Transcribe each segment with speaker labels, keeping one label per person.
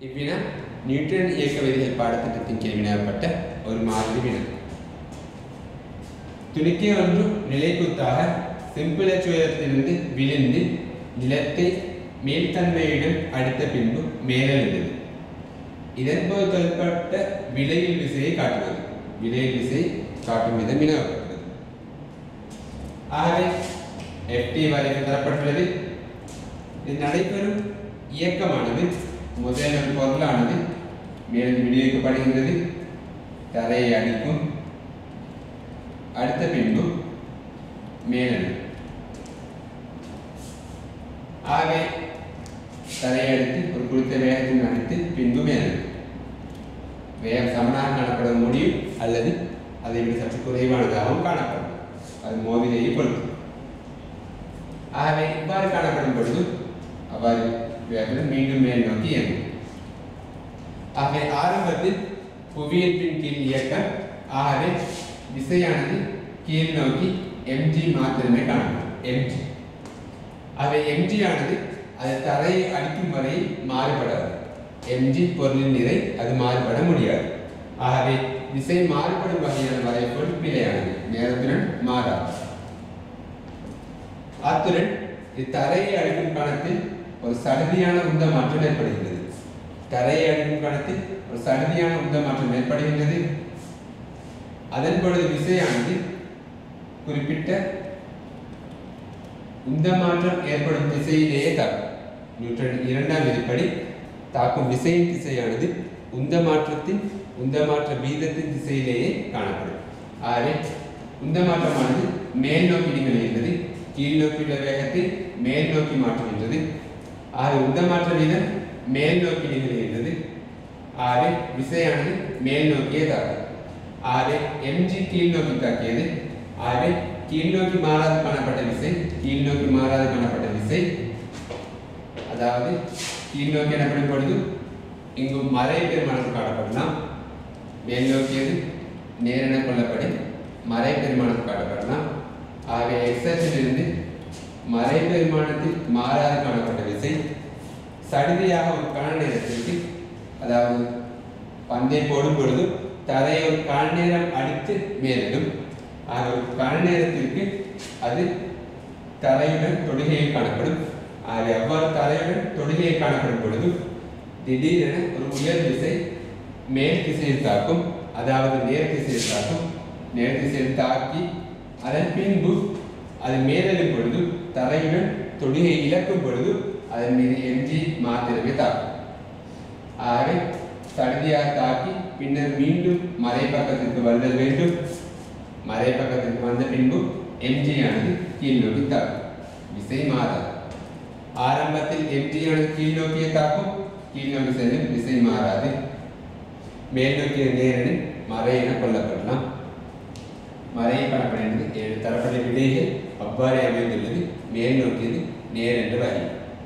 Speaker 1: இவ்வினா Newton இயக்க விதிகள் பாடத்திட்டத்தின் கீழ் வினவப்பட்ட ஒரு மாதிரி வினா துணிக்கை ஒன்று நிலைக்குத்தாக செம்பிளச் உயரத்திலிருந்து விழுந்து நிலத்தை மேல்தன்மையுடன் அடித்த பின்பு மேலெழுந்தது இதன் போது தொல்பட்ட விலையில் விசையை காட்டுவது விலையில் விசை காட்டும் விதம் வினவப்பட்டது ஆகவே எஃப்டி வரைவு தரப்பட்டுள்ளது இது நடைபெறும் இயக்கமானது முதல் பொருளானது மேலும் விநியோகிக்கப்படுகின்றது தரையை அடிக்கும் அடுத்த பின்பு மேலெழு ஆகவே தரையை அடித்து ஒரு குறித்த வேகத்தில் அடித்து பின்பு மேலெழு வேகம் சமனாக காணப்பட முடியும் அல்லது அதை விட சற்று குறைவானதாகவும் காணப்படும் அது மோதிரையை பொறுத்து ஆகவே இவ்வாறு காணப்படும் பொழுது அவ்வாறு வேகத்தில் மீண்டும் மேல் நோக்கி இயங்கும் ஆகவே ஆரம்பத்தில் புவியீர்ப்பின் கீழ் இயக்க ஆகவே விசையானது கீழ் நோக்கி எம்ஜி மாத்திரமே காணப்படும் எம்ஜி ஆகவே எம்ஜி ஆனது அது தரையை அடிக்கும் வரை மாறுபடாது எம்ஜி பொருளின் நிறை அது மாறுபட முடியாது ஆகவே விசை மாறுபடும் வகையான வரைபொருள் பிழையானது நேரத்துடன் மாறாது அத்துடன் இத்தரையை அடிக்கும் கணத்தில் ஒரு சடுதியான உந்த மாற்றம் ஏற்படுகின்றது தரையை அடிக்கும் கணத்தில் ஒரு சடுதியான உந்த மாற்றம் ஏற்படுகின்றது அதன் பொழுது விசையானது குறிப்பிட்ட உந்த மாற்றம் ஏற்படும் திசையிலேயே தாக்கும் நியூட்டன் இரண்டாம் விதிப்படி தாக்கும் விசையின் திசையானது உந்த மாற்றத்தின் உந்த மாற்ற வீதத்தின் திசையிலேயே காணப்படும் ஆகவே உந்த மாற்றமானது மேல் நோக்கி நிகழ்கின்றது கீழ் நோக்கியுள்ள வேகத்தை மேல் நோக்கி மாற்றுகின்றது ஆகவே உந்த மாற்ற வீதம் மேல் நோக்கி நிகழ்கின்றது ஆகவே விசையானது மேல் நோக்கியே தாக்கும் ஆகவே எம்ஜி கீழ் நோக்கி தாக்கியது ஆகவே கீழ் நோக்கி மாறாது காணப்பட்ட விசை கீழ் நோக்கி மாறாது காணப்பட்ட விசை அதாவது கீழ் நோக்கி எனப்படும் பொழுது இங்கு மறை பெருமானத்தில் காட்டப்படலாம் மேல் நோக்கியது நேரென கொள்ளப்படி மறை பெருமானத்தில் காட்டப்படலாம் ஆகவே எக்ஸத்திலிருந்து மறை பெருமானத்தில் மாறாது காணப்பட்ட விசை சடுதியாக ஒரு கால நேரத்திற்கு அதாவது பந்தை போடும் பொழுது தரையை ஒரு கால நேரம் அடித்து மேலிடும் ஆக ஒரு கால நேரத்திற்கு அது தரையுடன் தொடுகையில் காணப்படும் ஆக எவ்வாறு தரையுடன் தொடுகையில் காணப்படும் பொழுது திடீரென ஒரு உயர் திசை மேல் திசையில் தாக்கும் அதாவது நேர் திசையில் தாக்கும் நேர் திசையில் தாக்கி அதன் பின்பு அது மேலெழும் பொழுது தரையுடன் தொடுகை இழக்கும் பொழுது அதன் மீது எம்ஜி மாத்திரமே தாக்கும் ஆகவே சடுதியாக தாக்கி பின்னர் மீண்டும் மறை பக்கத்திற்கு வருதல் வேண்டும் மறை பக்கத்திற்கு வந்த பின்பு எம்ஜி ஆனது கீழ் நோக்கி தாக்கும் விசை மாறாது ஆரம்பத்தில் எம்ஜி ஆனது கீழ் நோக்கிய தாக்கும் கீழ் நோக்கி செல்லும் விசை மாறாது மேல் நோக்கிய நேரடி மறை என கொல்லப்படலாம் மறையை காணப்படுகிறது ஏழு தரப்பட்ட விடைகள் அவ்வாறே அமைந்துள்ளது மேல் நோக்கியது நேர் என்று வரி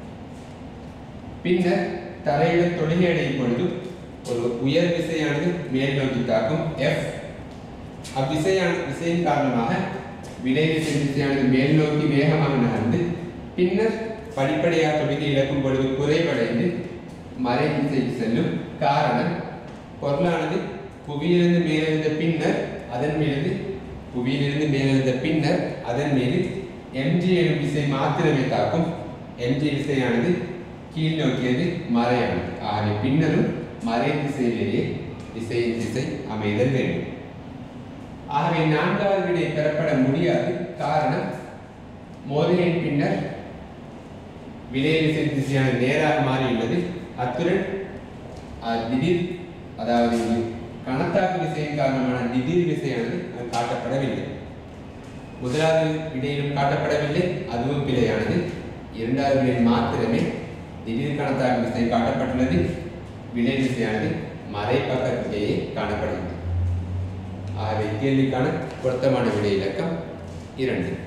Speaker 1: பின்னர் தரையுடன் தொழுகை அடையும் பொழுது ஒரு உயர் விசையானது மேல் நோக்கி தாக்கும் எஃப் அவ்விசையான விசையின் காரணமாக விலை விசை திசையானது மேல் நோக்கி வேகமாக நகர்ந்து பின்னர் படிப்படியாக தொழுகை இழக்கும் பொழுது குறைவடைந்து மறை திசைக்கு செல்லும் காரணம் பொருளானது புவியிலிருந்து மேலெழுந்த பின்னர் அதன் மீது புவியிலிருந்து மேலெழுந்த பின்னர் அதன் மீது எம்ஜி எனும் விசை மாத்திரமே தாக்கும் எம்ஜி விசையானது கீழ் நோக்கியது மறையானது ஆகவே பின்னரும் மறை திசையிலேயே திசையின் திசை அமைதல் வேண்டும் ஆகவே நான்காவது விடை பெறப்பட முடியாது காரணம் மோதலின் பின்னர் விலை விசை திசையான நேராக மாறியுள்ளது அத்துடன் அஹ், திடீர் அதாவது இங்கு கணத்தாக்கு விசையின் காரணமான திடீர் விசையானது அங்கு காட்டப்படவில்லை முதலாவது விடையிலும் காட்டப்படவில்லை அதுவும் பிழையானது இரண்டாவது விடையில் மாத்திரமே திடீர் கணத்தாக்கு விசை காட்டப்பட்டுள்ளது விலை விசையானது மறை பக்கத்திலேயே காணப்படுகிறது ஆகவே கேள்விக்கான பொருத்தமான விடை இலக்கம் இரண்டு